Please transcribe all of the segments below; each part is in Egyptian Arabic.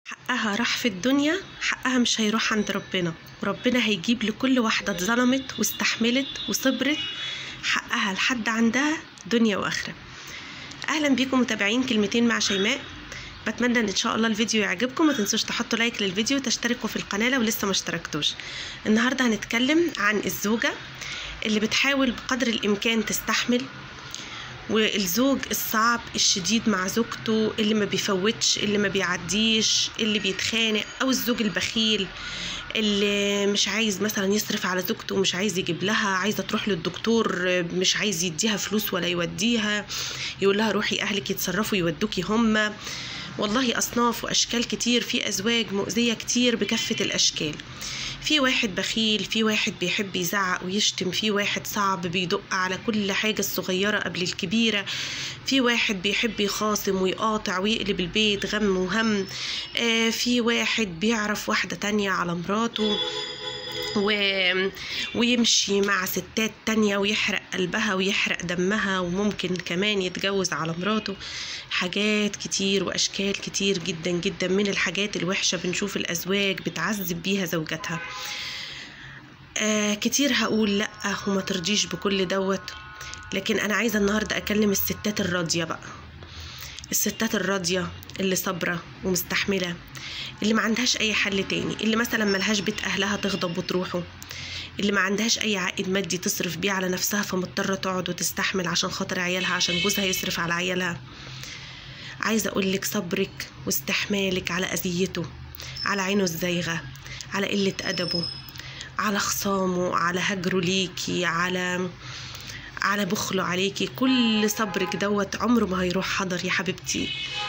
حقها راح في الدنيا حقها مش هيروح عند ربنا وربنا هيجيب لكل واحدة اتظلمت واستحملت وصبرت حقها لحد عندها دنيا وآخرة أهلا بيكم متابعين كلمتين مع شيماء بتمنى ان شاء الله الفيديو يعجبكم ما تنسوش تحطوا لايك للفيديو وتشتركوا في القناه لو لسه ما اشتركتوش النهارده هنتكلم عن الزوجه اللي بتحاول بقدر الامكان تستحمل والزوج الصعب الشديد مع زوجته اللي ما بيفوتش اللي ما بيعديش اللي بيتخانق او الزوج البخيل اللي مش عايز مثلا يصرف على زوجته ومش عايز يجيب لها عايزه تروح للدكتور مش عايز يديها فلوس ولا يوديها يقول لها روحي اهلك يتصرفوا يودوكي هما والله أصناف وأشكال كتير في أزواج مؤذية كتير بكافة الأشكال في واحد بخيل في واحد بيحب يزعق ويشتم في واحد صعب بيدق على كل حاجة الصغيرة قبل الكبيرة في واحد بيحب يخاصم ويقاطع ويقلب البيت غم وهم آه في واحد بيعرف واحدة تانية على مراته و... ويمشي مع ستات تانية ويحرق قلبها ويحرق دمها وممكن كمان يتجوز على مراته حاجات كتير وأشكال كتير جدا جدا من الحاجات الوحشة بنشوف الأزواج بتعذب بيها زوجتها آه كتير هقول لأ وما ترضيش بكل دوت لكن أنا عايزة النهاردة أكلم الستات الراضية بقى الستات الراضية اللي صابرة ومستحملة اللي ما عندهاش أي حل تاني اللي مثلا ملهاش بيت أهلها تغضب وتروحه اللي ما عندهاش أي عائد مادي تصرف بيه على نفسها فمضطرة تقعد وتستحمل عشان خاطر عيالها عشان جوزها يصرف على عيالها عايزة أقولك صبرك واستحمالك على أذيته على عينه الزايغة على قلة أدبه على خصامه على هجره ليكي على على بخله عليكي كل صبرك دوت عمره ما هيروح حضر يا حبيبتي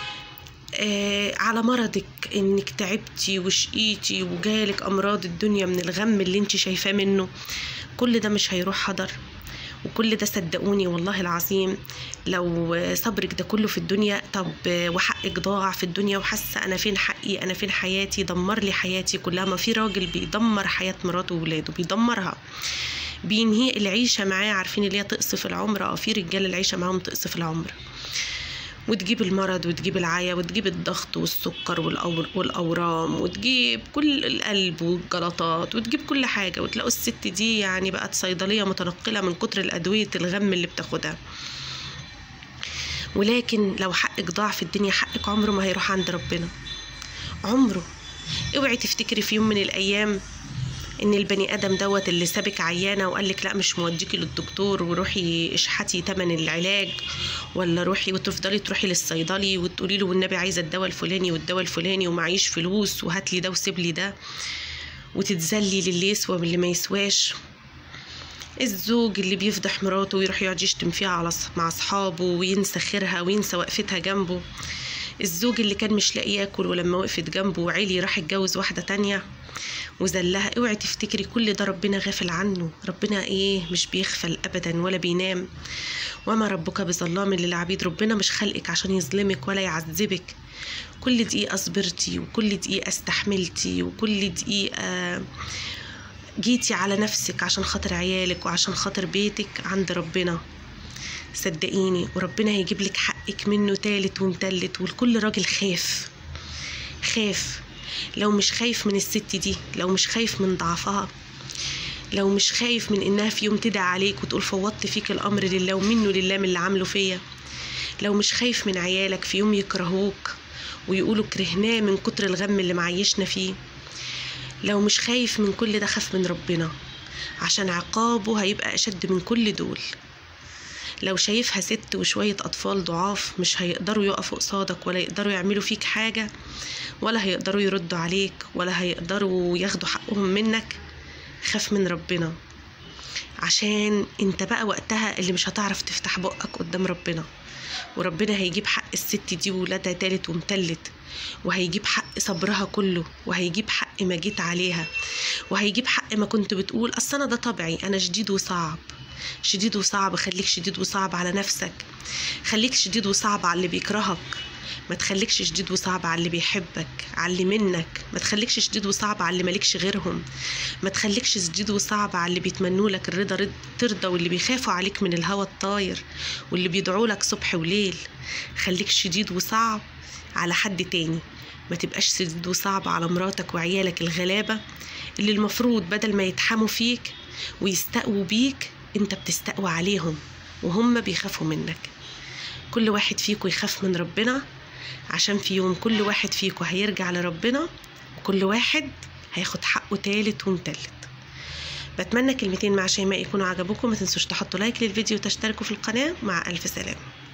آه على مرضك انك تعبتي وشقيتي وجالك امراض الدنيا من الغم اللي انت شايفاه منه كل ده مش هيروح حضر وكل ده صدقوني والله العظيم لو صبرك ده كله في الدنيا طب وحقك ضاع في الدنيا وحاسه انا فين حقي انا فين حياتي دمر لي حياتي كلها ما في راجل بيدمر حياه مراته وولاده بيدمرها بينهي العيشه معاه عارفين اللي هي تقصف العمر اه في رجاله العيشه معاهم تقصف العمر وتجيب المرض وتجيب العيا وتجيب الضغط والسكر والأورام وتجيب كل القلب والجلطات وتجيب كل حاجة وتلاقوا الست دي يعني بقت صيدلية متنقلة من كتر الأدوية الغم اللي بتاخدها ولكن لو حقك ضاع في الدنيا حقك عمره ما هيروح عند ربنا عمره اوعي تفتكري في يوم من الأيام ان البني ادم دوت اللي سابك عيانه وقال لك لا مش موديكي للدكتور وروحي اشحتي تمن العلاج ولا روحي وتفضلي تروحي للصيدلي وتقولي له والنبي عايزه الدواء الفلاني والدواء الفلاني ومعيش فلوس وهات لي ده وسيب لي ده وتتذلي للي يسوى واللي ما يسواش الزوج اللي بيفضح مراته ويروح يقعد يشتم فيها على مع اصحابه وينسى خيرها وينسى وقفتها جنبه الزوج اللي كان مش لاقي ياكل ولما وقفت جنبه وعلي راح اتجوز واحده تانية وذلها اوعي تفتكري كل ده ربنا غافل عنه ربنا ايه مش بيغفل ابدا ولا بينام وما ربك بظلام للعبيد ربنا مش خلقك عشان يظلمك ولا يعذبك كل دقيقة صبرتي وكل دقيقة استحملتي وكل دقيقة جيتي على نفسك عشان خاطر عيالك وعشان خاطر بيتك عند ربنا صدقيني وربنا هيجيب لك حقك منه تالت ومتلت والكل راجل خاف خاف لو مش خايف من الست دي لو مش خايف من ضعفها لو مش خايف من انها في يوم تدعي عليك وتقول فوضت فيك الامر لله ومنه لله من اللي عامله فيا لو مش خايف من عيالك في يوم يكرهوك ويقولوا كرهناه من كتر الغم اللي معيشنا فيه لو مش خايف من كل ده خاف من ربنا عشان عقابه هيبقى اشد من كل دول لو شايفها ست وشوية أطفال ضعاف مش هيقدروا يقفوا قصادك ولا يقدروا يعملوا فيك حاجة ولا هيقدروا يردوا عليك ولا هيقدروا ياخدوا حقهم منك خاف من ربنا عشان انت بقى وقتها اللي مش هتعرف تفتح بقك قدام ربنا وربنا هيجيب حق الست دي وولادها تالت ومتلت وهيجيب حق صبرها كله وهيجيب حق ما جيت عليها وهيجيب حق ما كنت بتقول اصل انا ده طبعي انا شديد وصعب شديد وصعب خليك شديد وصعب على نفسك خليك شديد وصعب على اللي بيكرهك ما تخليكش شديد وصعب على اللي بيحبك على اللي منك ما تخليكش شديد وصعب على اللي مالكش غيرهم ما تخليكش شديد وصعب على اللي بيتمنوا لك الرضا رد ترضى واللي بيخافوا عليك من الهوى الطاير واللي بيدعوا لك صبح وليل خليك شديد وصعب على حد تاني ما تبقاش سد وصعب على مراتك وعيالك الغلابة اللي المفروض بدل ما يتحموا فيك ويستقووا بيك انت بتستقوى عليهم وهم بيخافوا منك كل واحد فيكم يخاف من ربنا عشان في يوم كل واحد فيكم هيرجع لربنا وكل واحد هياخد حقه تالت ومتلت بتمنى كلمتين مع شيماء يكونوا عجبوكم ما تنسوش تحطوا لايك للفيديو وتشتركوا في القناة مع ألف سلامة